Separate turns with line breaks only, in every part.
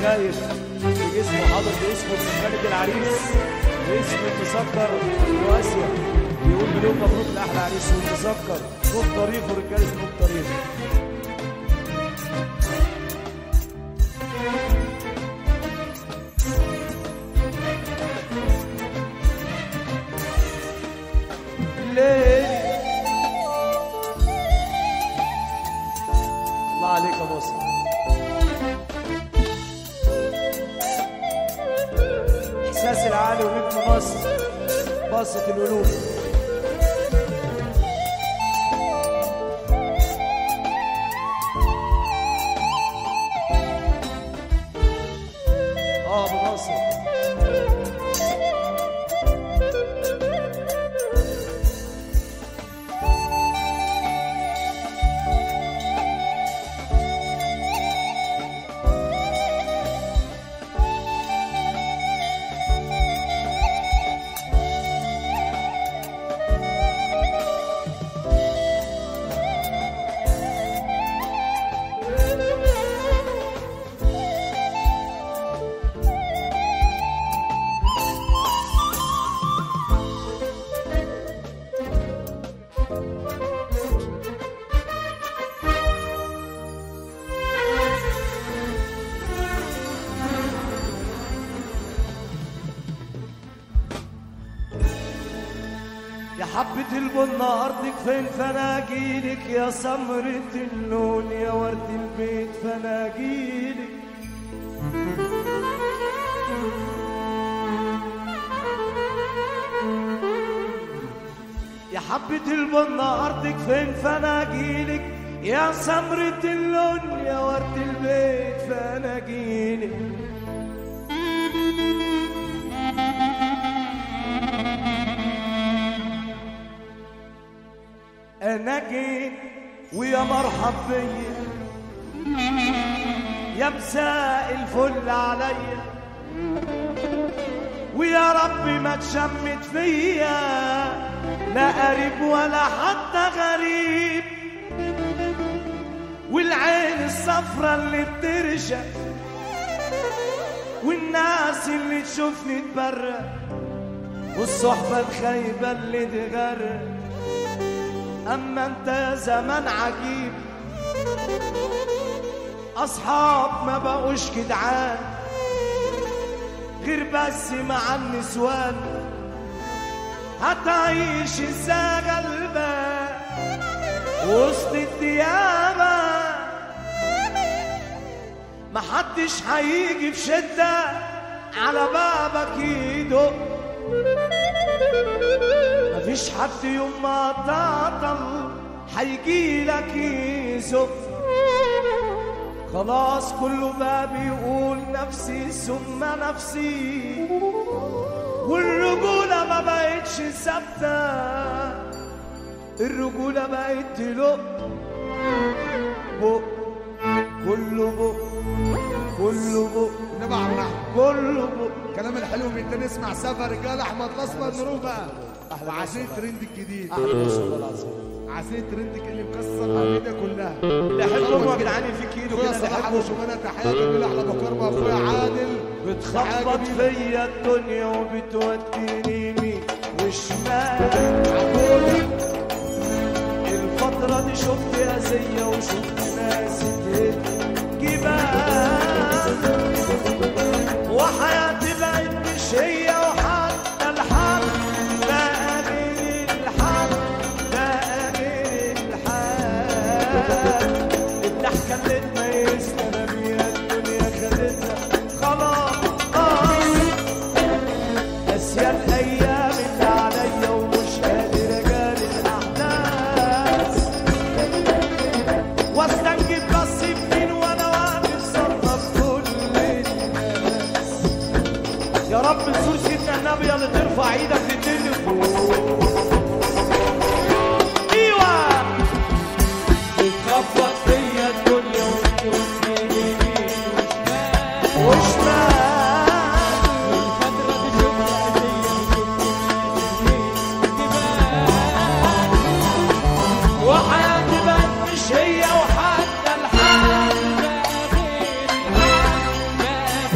خايف بجسمه حاضر باسمه في خالد العريس باسم المسكر واسيا بيقول مليون مبروك لاحلى عريس والمسكر خد طريقه رجاله خد طريقه ليه الله عليك يا مصر احساس العالي ونجم مصر باصة القلوب اه ابو ناصر يا حبة البن أرضك فين فناجيلك يا سمرة اللون يا ورد البيت فناجيلك يا حبة البن أرضك فين فناجيلك يا سمرة اللون يا ورد البيت فناجيلك انا جيت ويا مرحب بيا يا مساء الفل عليا ويا رب ما تشمت فيا لا قريب ولا حتى غريب والعين الصفرة اللي بترشق والناس اللي تشوفني تبرق والصحبة الخايبة اللي تغرق أما أنت يا زمان عجيب أصحاب ما بقوش جدعان غير بس مع النسوان هتعيش ازاي غلبان وسط الديابة محدش هيجي في شدة على بابك يدق مفيش حد يوم ما تعطل هيجيلك يزق خلاص كله بقى بيقول نفسي ثم نفسي والرجولة ما بقتش ثابتة الرجولة بقت تلق بق كله بق كله بق
نبع الرحمة
كله بق
الكلام الحلو من تاني اسمع سفر رجال احمد الاسمر نروح بقى وعسير ترند الجديد
احلى ما شاء الله العظيم
عسير ترندك اللي مكسر الدنيا كلها
اللي احبهم يا جدعان في ايده
اخويا
كده اللي
صلاح ابو
احبهم
شمانه تحيه جميله احلى مكرمه اخويا عادل
بتخبط فيا الدنيا وبتوديني يمين وشمال الفترة دي شفت أذية وشفت ناس تهد جبال وحياتي بقت مش هي وحتى الحال بقى غير الحال بقى غير الحال الضحكة اللي تميزنا بيها الدنيا خدتها خلاص ناسية الأيام اللي عليا ومش قادر أجاري الأحداث واستنجد بس منين وأنا واقف صرف كل الناس يا رب نزور سيدنا النبي اللي ترفع ايدك للتليفون ايوه بتخبط فيا الدنيا وبتوديني يمين وشمال وحياتي بقت مش هي وحتى الحال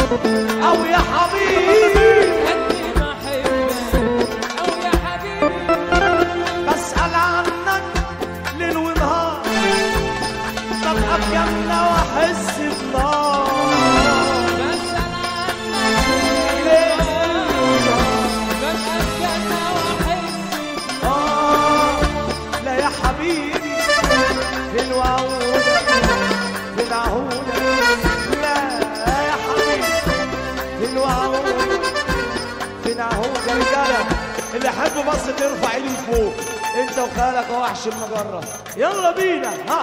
او يا حبيبي
قد ما احبك او يا حبيبي
بسأل عنك ليل ونهار ببقى بجنة واحس بنار
بسأل عنك
ليل
ببقى بجنة واحس
آه لا يا حبيبي في الوعودة في العهودة لا يا حبيبي في الوعودة في العهودة رجالة اللي يحب مصر ترفع ايده لفوق انت وخالك وحش المجرة يلا بينا ها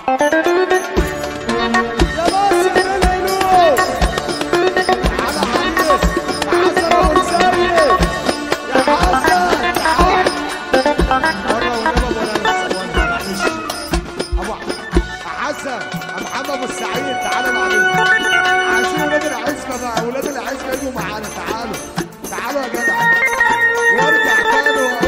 يا مصر فين عينوك على حديث حسن ابو سيد يا حسن تعال مره ونبى ولا لسه معلش ابو حسن ابو محمد ابو السعيد تعالى معلش عايزين ولاد العزبه بقى ولاد العزبه يجوا معانا تعالوا تعالوا يا جدع وارجع تاني